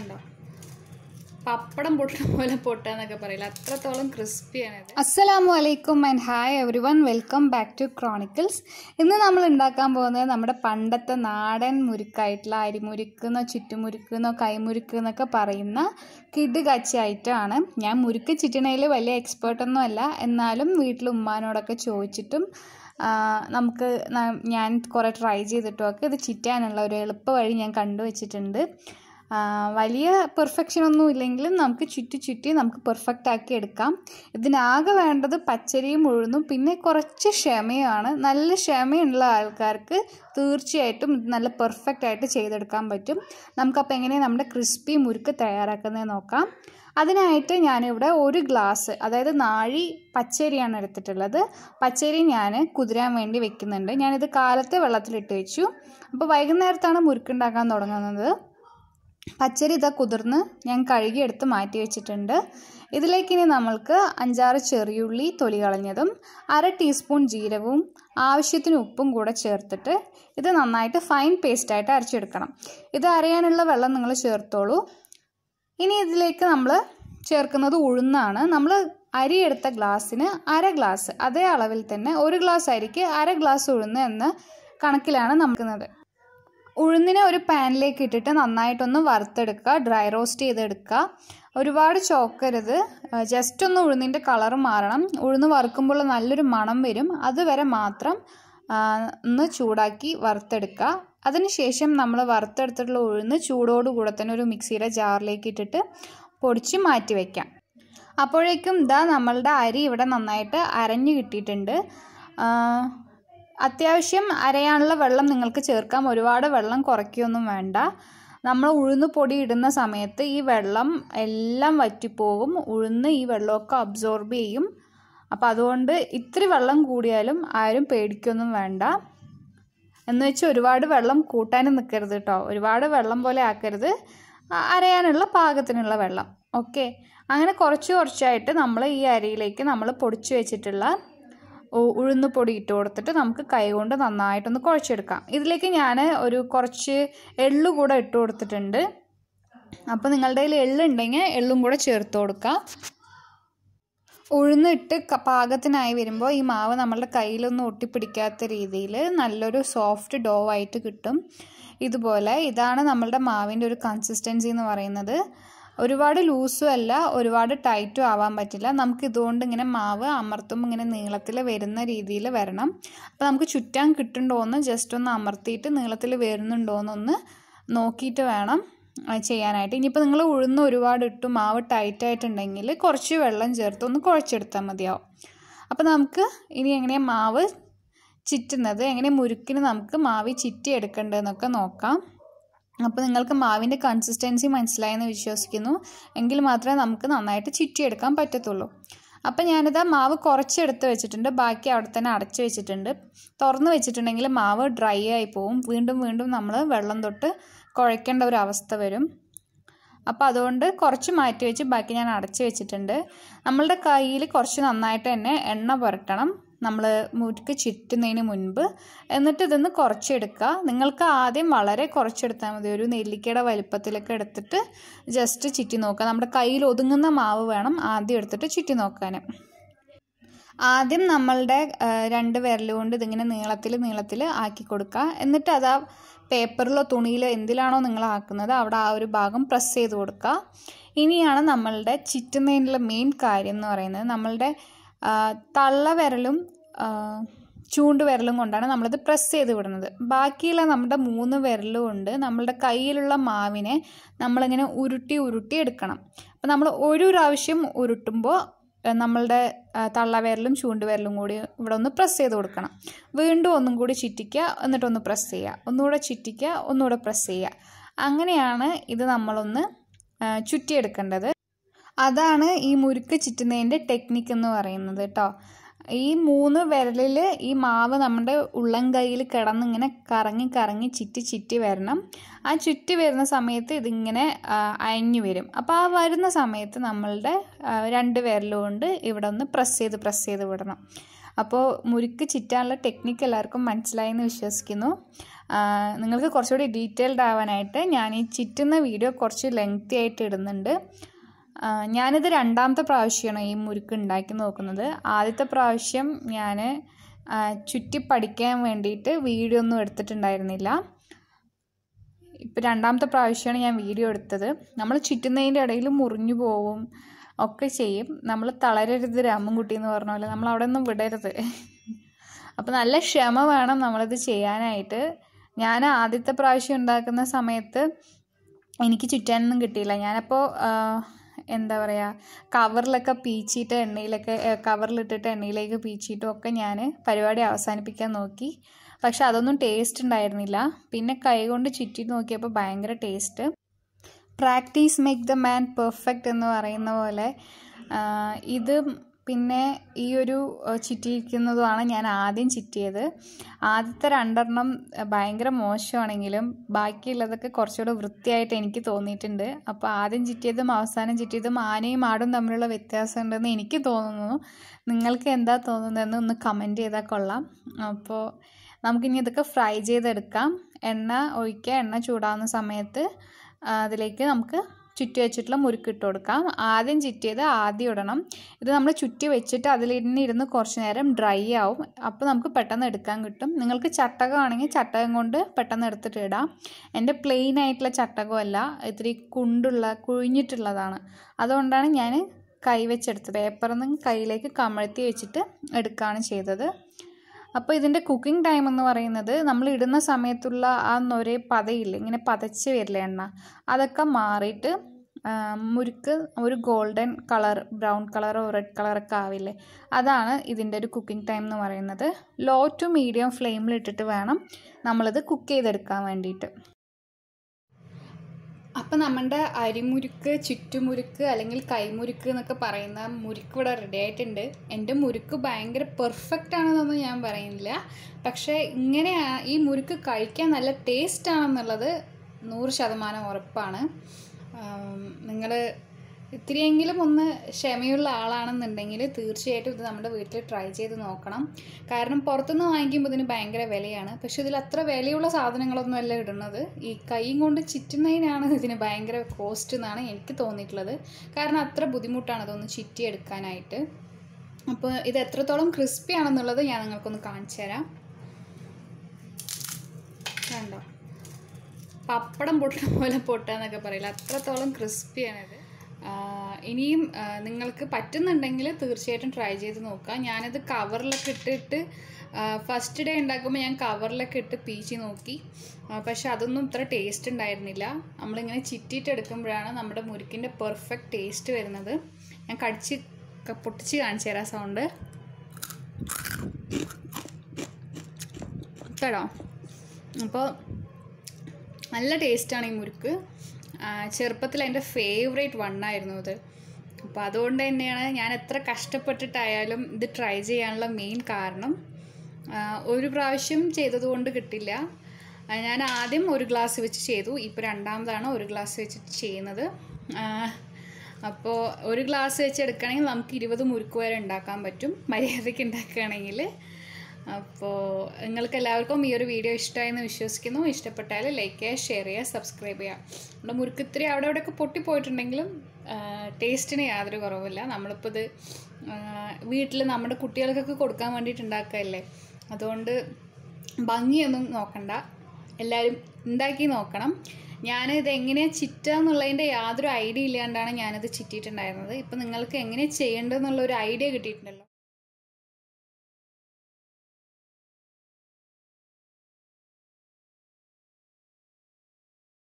കണ്ടോ പപ്പടം പൊട്ടുന്ന പോലെ പൊട്ടാന്നൊക്കെ പറയില്ല അത്രത്തോളം ക്രിസ്പിയാണ് ഇത് അസ്സലാമു അലൈക്കും and hi everyone welcome back to chronicles ഇന്ന് നമ്മൾ ഉണ്ടാക്കാൻ പോകുന്നത് നമ്മുടെ പണ്ടത്തെ നാടൻ മുരുക്കായിട്ടുള്ള അരിമുരുക്ക് എന്നോ ചുറ്റുമുരുക്ക് എന്നോ കൈമുരുക്ക് എന്നൊക്കെ പറയുന്ന കിഡ് കച്ചി ഐറ്റമാണ് ഞാൻ മുരുക്ക് ചിറ്റണയിൽ വലിയ എക്സ്പേർട്ടൊന്നും അല്ല എന്നാലും വീട്ടിൽ ഉമ്മാനോടൊക്കെ ചോദിച്ചിട്ടും ആ, നമുക്ക് ന- ഞാൻ കുറേ ട്രൈ ചെയ്തിട്ടുമൊക്കെ ഇത് ചിറ്റാനുള്ള ഒരു എളുപ്പ വഴി ഞാൻ കണ്ടുവച്ചിട്ടുണ്ട് ആ, വലിയ പെർഫെക്ഷൻ ഒന്നും ഇല്ലെങ്കിലും നമുക്ക് ചുറ്റി ചുറ്റി നമുക്ക് പെർഫെക്റ്റ് ആക്കി എടുക്കാം ഇതിനാകെ വേണ്ടത് പച്ചരിയും ഉഴുന്നും പിന്നെ കുറച്ച് ക്ഷമയാണ് നല്ല ക്ഷമയുള്ള ആൾക്കാർക്ക് തീർച്ചയായിട്ടും ഇത് നല്ല പെർഫെക്റ്റ് ആയിട്ട് ചെയ്തെടുക്കാൻ പറ്റും നമുക്കപ്പോൾ എങ്ങനെ നമ്മുടെ ക്രിസ്പി മുറുക്ക് തയ്യാറാക്കുന്നത് നോക്കാം അതിനായിട്ട് ഞാനിവിടെ ഒരു ഗ്ലാസ് അതായത് നാഴി പച്ചരിയാണ് എടുത്തിട്ടുള്ളത് പച്ചരി ഞാൻ കുതിരാൻ വേണ്ടി വെക്കുന്നുണ്ട് ഞാനിത് കാലത്ത് വെള്ളത്തിലിട്ട് വെച്ചു അപ്പോൾ വൈകുന്നേരത്താണ് മുറുക്കുണ്ടാക്കാൻ തുടങ്ങുന്നത് പച്ചരി ഇതാ കുതിർന്ന് ഞാൻ കഴുകിയെടുത്ത് മാറ്റി വെച്ചിട്ടുണ്ട് ഇതിലേക്ക് ഇനി നമ്മൾക്ക് അഞ്ചാറ് ചെറിയുള്ളി തൊലി കളഞ്ഞതും അര ടീസ്പൂൺ ജീരകവും ആവശ്യത്തിന് ഉപ്പും കൂടെ ചേർത്തിട്ട് ഇത് നന്നായിട്ട് ഫൈൻ പേസ്റ്റായിട്ട് അരച്ചെടുക്കണം ഇത് അരയാനുള്ള വെള്ളം നിങ്ങൾ ചേർത്തോളൂ ഇനി ഇതിലേക്ക് നമ്മൾ ചേർക്കുന്നത് ഉഴുന്നാണ് നമ്മൾ അരി എടുത്ത ഗ്ലാസ്സിന് അര ഗ്ലാസ് അതേ അളവിൽ തന്നെ ഒരു ഗ്ലാസ് അരിക്ക് അര ഗ്ലാസ് ഉഴുന്ന് എന്ന കണക്കിലാണ് നമുക്കുന്നത് ഉഴുന്നിനെ ഒരു പാനിലേക്ക് ഇട്ടിട്ട് നന്നായിട്ടൊന്ന് വറുത്തെടുക്കുക ഡ്രൈ റോസ്റ്റ് ചെയ്തെടുക്കുക ഒരുപാട് ചോക്കരുത് ജസ്റ്റ് ഒന്ന് ഉഴുന്നിൻ്റെ കളർ മാറണം ഉഴുന്ന് വറുക്കുമ്പോൾ നല്ലൊരു മണം വരും അതുവരെ മാത്രം ആ, ഒന്ന് ചൂടാക്കി വറുത്തെടുക്കുക അതിനുശേഷം നമ്മൾ വറുത്തെടുത്തിട്ടുള്ള ഉഴുന്ന് ചൂടോടുകൂടെ തന്നെ ഒരു മിക്സിയുടെ ജാറിലേക്ക് ഇട്ടിട്ട് പൊടിച്ച് മാറ്റി വയ്ക്കാം അപ്പോഴേക്കും ഇതാ നമ്മളുടെ അരി ഇവിടെ നന്നായിട്ട് അരഞ്ഞു കിട്ടിയിട്ടുണ്ട് ആ, അത്യാവശ്യം അരയാനുള്ള വെള്ളം നിങ്ങൾക്ക് ചേർക്കാം ഒരുപാട് വെള്ളം കുറയ്ക്കുകയൊന്നും വേണ്ട നമ്മൾ ഉഴുന്ന് പൊടി ഇടുന്ന സമയത്ത് ഈ വെള്ളം എല്ലാം വറ്റിപ്പോകും ഉഴുന്ന് ഈ വെള്ളമൊക്കെ അബ്സോർബ് ചെയ്യും അപ്പോൾ അതുകൊണ്ട് ഇത്തിരി വെള്ളം കൂടിയാലും ആരും പേടിക്കൊന്നും വേണ്ട എന്ന് വെച്ച് ഒരുപാട് വെള്ളം കൂട്ടാനും നിൽക്കരുത് കേട്ടോ ഒരുപാട് വെള്ളം പോലെ ആക്കരുത് അ- അരയാനുള്ള പാകത്തിനുള്ള വെള്ളം ഓക്കെ അങ്ങനെ കുറച്ച് കുറച്ചായിട്ട് നമ്മൾ ഈ അരിയിലേക്ക് നമ്മൾ പൊടിച്ചു വെച്ചിട്ടുള്ള ഉ- ഉഴുന്ന് പൊടി ഇട്ട് കൊടുത്തിട്ട് നമുക്ക് കൈകൊണ്ട് നന്നായിട്ടൊന്ന് കുഴച്ചെടുക്കാം ഇതിലേക്ക് ഞാൻ ഒരു കുറച്ച് എള്ളു കൂടെ ഇട്ട് കൊടുത്തിട്ടുണ്ട് അപ്പോൾ നിങ്ങളുടെ കയ്യിൽ എള്ളുണ്ടെങ്കിൽ എള്ളും കൂടെ ചേർത്ത് കൊടുക്കാം ഉഴുന്നിട്ട് ക- പാകത്തിനായി വരുമ്പോൾ ഈ മാവ് നമ്മളുടെ കയ്യിലൊന്നും ഒട്ടിപ്പിടിക്കാത്ത രീതിയിൽ നല്ലൊരു സോഫ്റ്റ് ഡോ ആയിട്ട് കിട്ടും ഇതുപോലെ ഇതാണ് നമ്മളുടെ മാവിൻ്റെ ഒരു കൺസിസ്റ്റൻസി എന്ന് പറയുന്നത് ഒരുപാട് ലൂസും അല്ല ഒരുപാട് ടൈറ്റും ആവാൻ പറ്റില്ല നമുക്ക് ഇതുകൊണ്ട് ഇങ്ങനെ മാവ് അമർത്തുമ്പോൾ ഇങ്ങനെ നീളത്തിൽ വരുന്ന രീതിയിൽ വരണം അപ്പോൾ നമുക്ക് ചുറ്റാൻ കിട്ടുന്നുണ്ടോയെന്ന് ജസ്റ്റ് ഒന്ന് അമർത്തിയിട്ട് നീളത്തിൽ വരുന്നുണ്ടോയെന്നൊന്ന് നോക്കിയിട്ട് വേണം ആ, ചെയ്യാനായിട്ട് ഇനിയിപ്പോൾ നിങ്ങൾ ഉഴുന്ന് ഒരുപാട് ഇട്ടു മാവ് ടൈറ്റായിട്ടുണ്ടെങ്കിൽ കുറച്ച് വെള്ളം ചേർത്ത് ഒന്ന് കുഴച്ചെടുത്താൽ മതിയാവും അപ്പോൾ നമുക്ക് ഇനി എങ്ങനെയാണ് മാവ് ചിറ്റുന്നത് എങ്ങനെ മുരുക്കിന് നമുക്ക് മാവ് ചിറ്റി എടുക്കേണ്ടതെന്നൊക്കെ നോക്കാം അപ്പോൾ നിങ്ങൾക്ക് മാവിൻ്റെ കൺസിസ്റ്റൻസി മനസ്സിലായെന്ന് വിശ്വസിക്കുന്നു എങ്കിൽ മാത്രമേ നമുക്ക് നന്നായിട്ട് ചിറ്റിയെടുക്കാൻ പറ്റത്തുള്ളൂ അപ്പോൾ ഞാനിതാ മാവ് കുറച്ചെടുത്ത് വെച്ചിട്ടുണ്ട് ബാക്കി അവിടെ തന്നെ അടച്ച് വെച്ചിട്ടുണ്ട് തുറന്ന് വെച്ചിട്ടുണ്ടെങ്കിൽ മാവ് ഡ്രൈ ആയി പോവും വീണ്ടും വീണ്ടും നമ്മൾ വെള്ളം തൊട്ട് കുഴക്കേണ്ട ഒരു അവസ്ഥ വരും അപ്പോൾ അതുകൊണ്ട് കുറച്ച് മാറ്റി വെച്ച് ബാക്കി ഞാൻ അടച്ച് വെച്ചിട്ടുണ്ട് നമ്മളുടെ കയ്യിൽ കുറച്ച് നന്നായിട്ട് തന്നെ എണ്ണ പുരട്ടണം നമ്മൾ മുരുക്ക് ചുറ്റുന്നതിന് മുൻപ് എന്നിട്ട് ഇതൊന്ന് കുറച്ചെടുക്കുക നിങ്ങൾക്ക് ആദ്യം വളരെ കുറച്ചെടുത്താൽ മതി ഒരു നെല്ലിക്കയുടെ വലിപ്പത്തിലൊക്കെ എടുത്തിട്ട് ജസ്റ്റ് ചുറ്റി നോക്കുക നമ്മുടെ കയ്യിൽ ഒതുങ്ങുന്ന മാവ് വേണം ആദ്യം എടുത്തിട്ട് ചുറ്റി നോക്കാൻ ആദ്യം നമ്മളുടെ ആ, രണ്ട് വിരൽ കൊണ്ട് ഇതിങ്ങനെ നീളത്തിൽ നീളത്തിൽ ആക്കി കൊടുക്കുക എന്നിട്ട് അത് ആ പേപ്പറിലോ തുണിയിലോ എന്തിലാണോ നിങ്ങൾ ആക്കുന്നത് അവിടെ ആ ഒരു ഭാഗം പ്രസ് ചെയ്ത് കൊടുക്കുക ഇനിയാണ് നമ്മളുടെ ചുറ്റുന്നതിനുള്ള മെയിൻ കാര്യം എന്ന് പറയുന്നത് നമ്മളുടെ ആ, തള്ള വിരലും ആ, ചൂണ്ട് വിരലും കൊണ്ടാണ് നമ്മളിത് പ്രസ് ചെയ്ത് വിടുന്നത് ബാക്കിയുള്ള നമ്മുടെ മൂന്ന് വിരലും കൊണ്ട് നമ്മളുടെ കയ്യിലുള്ള മാവിനെ നമ്മളിങ്ങനെ ഉരുട്ടി ഉരുട്ടി എടുക്കണം അപ്പോൾ നമ്മൾ ഒരു പ്രാവശ്യം ഉരുട്ടുമ്പോൾ ഏഹ് നമ്മളുടെ ആ, തള്ളവിരലും ചൂണ്ടുവിരലും കൂടി ഇവിടെ ഒന്ന് പ്രസ് ചെയ്ത് കൊടുക്കണം വീണ്ടും ഒന്നും കൂടി ചുറ്റിക്കുക എന്നിട്ടൊന്ന് പ്രസ് ചെയ്യുക ഒന്നുകൂടെ ചുറ്റിക്കുക ഒന്നുകൂടെ പ്രസ് ചെയ്യുക അങ്ങനെയാണ് ഇത് നമ്മളൊന്ന് ആ, ചുറ്റിയെടുക്കേണ്ടത് അതാണ് ഈ മുറുക്ക് ചുറ്റുന്നതിൻ്റെ ടെക്നിക്ക് എന്ന് പറയുന്നത് കേട്ടോ ഈ മൂന്ന് വിരലിൽ ഈ മാവ് നമ്മുടെ ഉള്ളം കൈയിൽ കിടന്നിങ്ങനെ കറങ്ങി കറങ്ങി ചുറ്റി ചുറ്റി വരണം ആ ചുറ്റി വരുന്ന സമയത്ത് ഇതിങ്ങനെ ആ, അയഞ്ഞു വരും അപ്പോൾ ആ വരുന്ന സമയത്ത് നമ്മളുടെ ആ, രണ്ട് വിരലും കൊണ്ട് ഇവിടെ ഒന്ന് പ്രസ് ചെയ്ത് പ്രസ് ചെയ്ത് വിടണം അപ്പോൾ മുറുക്ക് ചുറ്റാനുള്ള ടെക്നിക്ക് എല്ലാവർക്കും മനസ്സിലായെന്ന് വിശ്വസിക്കുന്നു നിങ്ങൾക്ക് കുറച്ചുകൂടി ഡീറ്റെയിൽഡ് ആവാനായിട്ട് ഞാൻ ഈ ചിറ്റുന്ന വീഡിയോ കുറച്ച് ലെങ്തി ആയിട്ട് ഇടുന്നുണ്ട് ആ, ഞാനിത് രണ്ടാമത്തെ പ്രാവശ്യമാണ് ഈ മുറുക്ക് ഉണ്ടാക്കി നോക്കുന്നത് ആദ്യത്തെ പ്രാവശ്യം ഞാൻ ചുറ്റി പഠിക്കാൻ വേണ്ടിയിട്ട് വീഡിയോ ഒന്നും എടുത്തിട്ടുണ്ടായിരുന്നില്ല ഇപ്പം രണ്ടാമത്തെ പ്രാവശ്യമാണ് ഞാൻ വീഡിയോ എടുത്തത് നമ്മൾ ചുറ്റുന്നതിൻ്റെ ഇടയിൽ മുറിഞ്ഞു പോവും ഒക്കെ ചെയ്യും നമ്മൾ തളരരുത് രാമൻകുട്ടി എന്ന് പറഞ്ഞ പോലെ നമ്മൾ അവിടെ ഒന്നും വിടരുത് അപ്പോൾ നല്ല ക്ഷമ വേണം നമ്മളിത് ചെയ്യാനായിട്ട് ഞാൻ ആദ്യത്തെ പ്രാവശ്യം ഉണ്ടാക്കുന്ന സമയത്ത് എനിക്ക് ചുറ്റാനൊന്നും കിട്ടിയില്ല ഞാനപ്പോൾ എന്താ പറയുക കവറിലൊക്കെ പീച്ചിട്ട് എണ്ണയിലൊക്കെ കവറിലിട്ടിട്ട് എണ്ണയിലേക്ക് പീച്ചിട്ടും ഒക്കെ ഞാൻ പരിപാടി അവസാനിപ്പിക്കാൻ നോക്കി പക്ഷെ അതൊന്നും ടേസ്റ്റ് ഉണ്ടായിരുന്നില്ല പിന്നെ കൈകൊണ്ട് ചുറ്റി നോക്കിയപ്പോൾ ഭയങ്കര taste practice make the man perfect എന്ന് പറയുന്ന പോലെ ആ, ഇത് പിന്നെ ഈ ഒരു ആ, ചിറ്റിയിരിക്കുന്നതുമാണ് ഞാൻ ആദ്യം ചിറ്റിയത് ആദ്യത്തെ രണ്ടെണ്ണം ആ, ഭയങ്കര മോശമാണെങ്കിലും ബാക്കിയുള്ളതൊക്കെ കുറച്ചുകൂടെ വൃത്തിയായിട്ട് എനിക്ക് തോന്നിയിട്ടുണ്ട് അപ്പോൾ ആദ്യം ചിറ്റിയതും അവസാനം ചിറ്റിയതും ആനയും ആടും തമ്മിലുള്ള വ്യത്യാസം ഉണ്ടെന്ന് എനിക്ക് തോന്നുന്നു നിങ്ങൾക്ക് എന്താ തോന്നുന്നതെന്ന് ഒന്ന് കമൻറ്റ് ചെയ്താൽ കൊള്ളാം അപ്പോൾ നമുക്കിനി ഇതൊക്കെ ഫ്രൈ ചെയ്തെടുക്കാം എണ്ണ ഒഴിക്കുക എണ്ണ ചൂടാവുന്ന സമയത്ത് ആ, അതിലേക്ക് നമുക്ക് ചുറ്റി വെച്ചിട്ടുള്ള മുറുക്ക് ഇട്ട് കൊടുക്കാം ആദ്യം ചുറ്റിയത് ആദ്യം ഇടണം ഇത് നമ്മൾ ചുറ്റി വെച്ചിട്ട് അതിൽ തന്നെ ഇരുന്ന് കുറച്ച് നേരം ഡ്രൈ ആവും അപ്പോൾ നമുക്ക് പെട്ടെന്ന് എടുക്കാൻ കിട്ടും നിങ്ങൾക്ക് ചട്ടകമാണെങ്കിൽ ചട്ടകം കൊണ്ട് പെട്ടെന്ന് എടുത്തിട്ട് ഇടാം എൻ്റെ പ്ലെയിൻ ആയിട്ടുള്ള ചട്ടകമല്ല ഇത്തിരി കുണ്ടുള്ള കുഴിഞ്ഞിട്ടുള്ളതാണ് അതുകൊണ്ടാണ് ഞാൻ കൈ വെച്ചെടുത്തത് പേപ്പറിൽ നിന്ന് കയ്യിലേക്ക് കമഴ്ത്തി വെച്ചിട്ട് എടുക്കുകയാണ് ചെയ്തത് അപ്പോൾ ഇതിൻ്റെ കുക്കിംഗ് ടൈം എന്ന് പറയുന്നത് നമ്മൾ ഇടുന്ന സമയത്തുള്ള ആ നൊരേ പതയില്ലേ ഇങ്ങനെ പതച്ച് വരില്ല എണ്ണ അതൊക്കെ മാറിയിട്ട് ആ, മുറുക്ക് ഒരു ഗോൾഡൻ കളർ ബ്രൗൺ കളറോ റെഡ് കളറൊക്കെ ആവില്ലേ അതാണ് ഇതിൻ്റെ ഒരു കുക്കിംഗ് ടൈം എന്ന് പറയുന്നത് ലോ ടു മീഡിയം ഫ്ലെയിമിൽ ഇട്ടിട്ട് വേണം നമ്മളിത് കുക്ക് ചെയ്തെടുക്കാൻ വേണ്ടിയിട്ട് അപ്പം നമ്മുടെ അരിമുരുക്ക് ചുറ്റുമുരുക്ക് അല്ലെങ്കിൽ കൈമുരുക്ക് എന്നൊക്കെ പറയുന്ന മുരുക്ക് ഇവിടെ റെഡി ആയിട്ടുണ്ട് എൻ്റെ മുരുക്ക് ഭയങ്കര പെർഫെക്റ്റ് ആണെന്നൊന്നും ഞാൻ പറയുന്നില്ല പക്ഷേ ഇങ്ങനെ ആ- ഈ മുരുക്ക് കഴിക്കാൻ നല്ല ടേസ്റ്റ് ആണെന്നുള്ളത് നൂറ് ശതമാനം ഉറപ്പാണ് നിങ്ങൾ ഇത്തിരിയെങ്കിലും ഒന്ന് ക്ഷമയുള്ള ആളാണെന്നുണ്ടെങ്കിൽ തീർച്ചയായിട്ടും ഇത് നമ്മുടെ വീട്ടിൽ ട്രൈ ചെയ്ത് നോക്കണം കാരണം പുറത്തുനിന്ന് വാങ്ങിക്കുമ്പോൾ ഇതിന് ഭയങ്കര വിലയാണ് പക്ഷെ ഇതിൽ അത്ര വിലയുള്ള സാധനങ്ങളൊന്നും അല്ല ഇടുന്നത് ഈ കൈയും കൊണ്ട് ചുറ്റുന്നതിനാണ് ഇതിന് ഭയങ്കര കോസ്റ്റ് എന്നാണ് എനിക്ക് തോന്നിയിട്ടുള്ളത് കാരണം അത്ര ബുദ്ധിമുട്ടാണ് ഇതൊന്ന് ചുറ്റിയെടുക്കാനായിട്ട് അപ്പോൾ ഇത് എത്രത്തോളം ക്രിസ്പി ആണെന്നുള്ളത് ഞാൻ നിങ്ങൾക്കൊന്ന് കാണിച്ചു തരാം കണ്ടോ പപ്പടം പൊട്ടുന്ന പോലെ പൊട്ടുക എന്നൊക്കെ പറയില്ല അത്രത്തോളം ക്രിസ്പിയാണിത് ഇനിയും ആ, നിങ്ങൾക്ക് പറ്റുന്നുണ്ടെങ്കിൽ തീർച്ചയായിട്ടും ട്രൈ ചെയ്ത് നോക്കുക ഞാനിത് കവറിലൊക്കെ ഇട്ടിട്ട് ഫസ്റ്റ് ഡേ ഉണ്ടാക്കുമ്പോൾ ഞാൻ കവറിലൊക്കെ ഇട്ട് പീച്ചി നോക്കി ആ, പക്ഷെ അതൊന്നും ഇത്ര ടേസ്റ്റ് ഉണ്ടായിരുന്നില്ല നമ്മളിങ്ങനെ ചിറ്റിയിട്ട് എടുക്കുമ്പോഴാണ് നമ്മുടെ മുരുക്കിൻ്റെ പെർഫെക്റ്റ് ടേസ്റ്റ് വരുന്നത് ഞാൻ കടിച്ച് ക- പൊട്ടിച്ച് കാണിച്ചു തരാം സൗണ്ട് കേട്ടോ അപ്പോൾ നല്ല ടേസ്റ്റാണ് ഈ മുറുക്ക് ആ, ചെറുപ്പത്തിൽ എൻ്റെ ഫേവറേറ്റ് വണ്ണായിരുന്നു ഇത് അപ്പോൾ അതുകൊണ്ട് തന്നെയാണ് ഞാൻ എത്ര കഷ്ടപ്പെട്ടിട്ടായാലും ഇത് ട്രൈ ചെയ്യാനുള്ള മെയിൻ കാരണം ആ, ഒരു പ്രാവശ്യം ചെയ്തതുകൊണ്ട് കിട്ടില്ല ആ, ഞാൻ ആദ്യം ഒരു ഗ്ലാസ് വെച്ച് ചെയ്തു ഇപ്പോൾ രണ്ടാമതാണ് ഒരു ഗ്ലാസ് വെച്ചിട്ട് ചെയ്യുന്നത് ആ, അപ്പോൾ ഒരു ഗ്ലാസ് വെച്ച് എടുക്കുകയാണെങ്കിൽ നമുക്ക് ഇരുപത് മുറുക്ക് വരെ ഉണ്ടാക്കാൻ പറ്റും മര്യാദയ്ക്ക് ഉണ്ടാക്കുകയാണെങ്കിൽ അപ്പോൾ നിങ്ങൾക്ക് എല്ലാവർക്കും ഈ ഒരു വീഡിയോ ഇഷ്ടമായെന്ന് വിശ്വസിക്കുന്നു ഇഷ്ടപ്പെട്ടാൽ ലൈക്ക് ചെയ്യുക ഷെയർ ചെയ്യുക സബ്സ്ക്രൈബ് ചെയ്യുക നമ്മുടെ മുറുക്കിത്തിരി അവിടെ ഇവിടെയൊക്കെ പൊട്ടിപ്പോയിട്ടുണ്ടെങ്കിലും ടേസ്റ്റിന് യാതൊരു കുറവില്ല നമ്മളിപ്പോൾ ഇത് വീട്ടിൽ നമ്മുടെ കുട്ടികൾക്കൊക്കെ കൊടുക്കാൻ വേണ്ടിയിട്ട് ഉണ്ടാക്കുകയല്ലേ അതുകൊണ്ട് ഭംഗിയൊന്നും നോക്കണ്ട എല്ലാവരും ഉണ്ടാക്കി നോക്കണം ഞാനിത് എങ്ങനെയാണ് ചിറ്റുക എന്നുള്ളതിൻ്റെ യാതൊരു ഐഡിയ ഇല്ലാണ്ടാണ് ഞാനിത് ചിറ്റിയിട്ടുണ്ടായിരുന്നത് ഇപ്പം നിങ്ങൾക്ക് എങ്ങനെ ചെയ്യേണ്ടതെന്നുള്ള ഒരു ഐഡിയ കിട്ടിയിട്ടുണ്ടല്ലോ